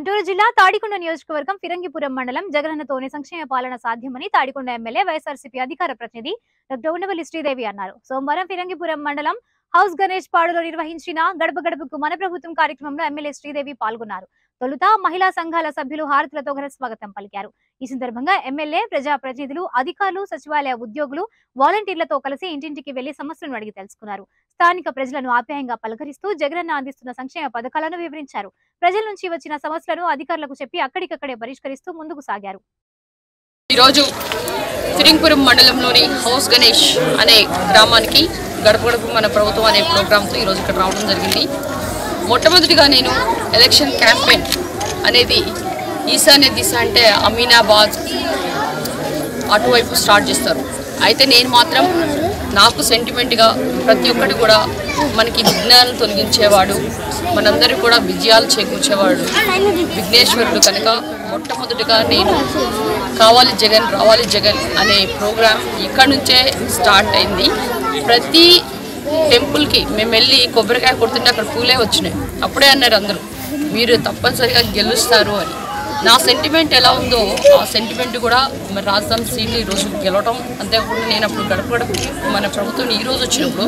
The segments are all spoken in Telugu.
గుంటూరు జిల్లా తాడికొండ నియోజకవర్గం ఫిరంగిపురం మండలం జగనన్నతోనే సంక్షేమ పాలన సాధ్యమని తాడికొండ ఎమ్మెల్యే వైఎస్ఆర్సీపీ అధికార ప్రతినిధి డాక్టర్ ఉండవల్లి శ్రీదేవి అన్నారు సోమవారం ఫిరంగిపురం మండలం హౌస్ గణేష్ పాడులో నిర్వహించిన గడప గడపకు మన ప్రభుత్వం కార్యక్రమంలో ఎమ్మెల్యే శ్రీదేవి పాల్గొన్నారు తొలుత మహిళా సంఘాల సభ్యులు హారతులతో ఘన స్వాగతం పలికారు ఈ సందర్భంగా ఎమ్మెల్యే ప్రజా ప్రతినిధులు అధికారులు సచివాలయ ఉద్యోగులు వాలంటీర్లతో కలిసి ఇంటింటికి వెళ్లి సమస్యలను అడిగి తెలుసుకున్నారు స్థానిక ప్రజలను ఆప్యాయంగా పలకరిస్తూ జగనన్న అందిస్తున్న సంక్షేమ పథకాలను వివరించారు ప్రజల నుంచి వచ్చిన సమస్యలను అధికారులకు చెప్పి అక్కడికక్కడే పరిష్కరిస్తూ ముందుకు సాగారు ఈరోజు ఫిరింగ్పురం మండలంలోని హౌస్ గణేష్ అనే గ్రామానికి గడప గడప మన ప్రభుత్వం అనే ప్రోగ్రాంతో ఈరోజు ఇక్కడ రావడం జరిగింది మొట్టమొదటిగా నేను ఎలక్షన్ క్యాంపెయిన్ అనేది ఈశాన్య దిశ అంటే అమీనాబాద్ అటువైపు స్టార్ట్ చేస్తారు అయితే నేను మాత్రం నాకు సెంటిమెంట్గా ప్రతి ఒక్కటి కూడా మనకి విఘ్నాలను తొలగించేవాడు మనందరికీ కూడా విజయాలు చేకూర్చేవాడు విఘ్నేశ్వరుడు కనుక మొట్టమొదటిగా నేను కావాలి జగన్ రావాలి జగన్ అనే ప్రోగ్రాం ఇక్కడ నుంచే స్టార్ట్ అయింది ప్రతి టెంపుల్కి మేము వెళ్ళి కొబ్బరికాయ కొడుతుంటే అక్కడ పూలే వచ్చినాయి అప్పుడే అన్నారు అందరూ మీరు తప్పనిసరిగా గెలుస్తారు అని నా సెంటిమెంట్ ఎలా ఉందో ఆ సెంటిమెంట్ కూడా మరి రాజధాని సీట్లు ఈరోజు గెలవటం అంతేకాకుండా నేను అప్పుడు గడప గడపకి మన ప్రభుత్వం ఈరోజు వచ్చినప్పుడు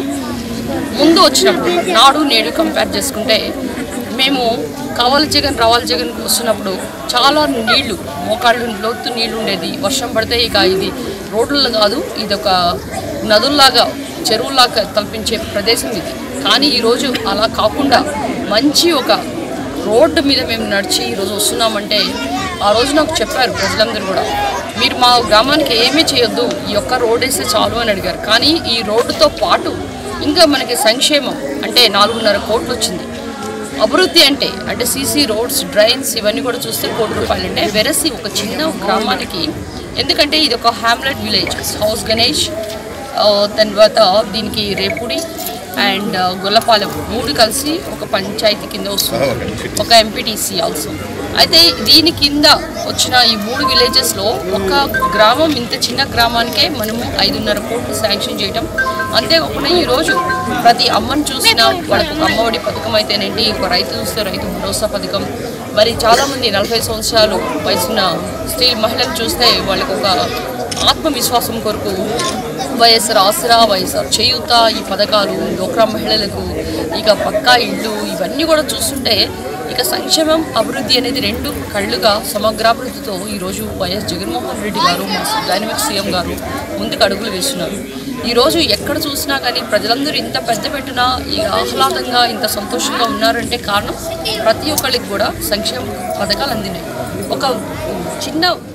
ముందు వచ్చినప్పుడు నాడు నేడు కంపేర్ చేసుకుంటే మేము కావాలి జగన్ రావాలి జగన్ వస్తున్నప్పుడు చాలా నీళ్లు మోకాళ్ళు లోతు నీళ్లు ఉండేది వర్షం పడితే ఇక ఇది రోడ్లలో కాదు ఇది ఒక నదుల్లాగా చెరువులాగా తలపించే ప్రదేశం ఇది కానీ ఈరోజు అలా కాకుండా మంచి ఒక రోడ్డు మీద మేము నడిచి ఈరోజు వస్తున్నామంటే ఆ రోజు నాకు చెప్పారు ప్రజలందరూ కూడా మీరు మా గ్రామానికి ఏమీ చేయొద్దు ఈ యొక్క రోడ్ వేస్తే చాలు అని అడిగారు కానీ ఈ రోడ్డుతో పాటు ఇంకా మనకి సంక్షేమం అంటే నాలుగున్నర కోట్లు వచ్చింది అభివృద్ధి అంటే అంటే సీసీ రోడ్స్ డ్రైన్స్ ఇవన్నీ కూడా చూస్తే కోటి రూపాయలు అంటే వెరసి ఒక చిన్న గ్రామానికి ఎందుకంటే ఇది ఒక హ్యామ్లెట్ విలేజ్ హౌస్ గణేష్ ఆ, తర్వాత దీనికి రేపుడి అండ్ గొల్లపాలెం మూడు కలిసి ఒక పంచాయతీ కింద వస్తుంది ఒక ఎంపీటీసీ ఆల్సో అయితే దీని కింద వచ్చిన ఈ మూడు విలేజెస్లో ఒక గ్రామం ఇంత చిన్న గ్రామానికే మనము ఐదున్నర కోట్లు శాంక్షన్ చేయటం అంతేకాకుండా ఈరోజు ప్రతి అమ్మని చూసినా వాళ్ళకు ఒక అమ్మఒడి పథకం అయితేనేంటి ఒక రైతు చూస్తే రైతు భరోసా పథకం మరి చాలామంది నలభై సంవత్సరాలు వయసున్న స్త్రీ మహిళలు చూస్తే వాళ్ళకు ఒక ఆత్మవిశ్వాసం కొరకు వైఎస్ఆర్ ఆసరా వైఎస్ఆర్ చేయూత ఈ పథకాలు డోక్రా మహిళలకు ఇక పక్కా ఇళ్ళు ఇవన్నీ కూడా చూస్తుంటే ఇక సంక్షేమం అభివృద్ధి అనేది రెండు కళ్ళుగా సమగ్రాభివృద్ధితో ఈరోజు వైఎస్ జగన్మోహన్ రెడ్డి గారు మా డైనమిక్ సీఎం గారు ముందుకు అడుగులు వేస్తున్నారు ఈరోజు ఎక్కడ చూసినా కానీ ప్రజలందరూ ఇంత పెద్ద పెట్టున ఈ ఆహ్లాదంగా ఇంత సంతోషంగా ఉన్నారంటే కారణం ప్రతి ఒక్కరికి కూడా సంక్షేమ పథకాలు అందినాయి ఒక చిన్న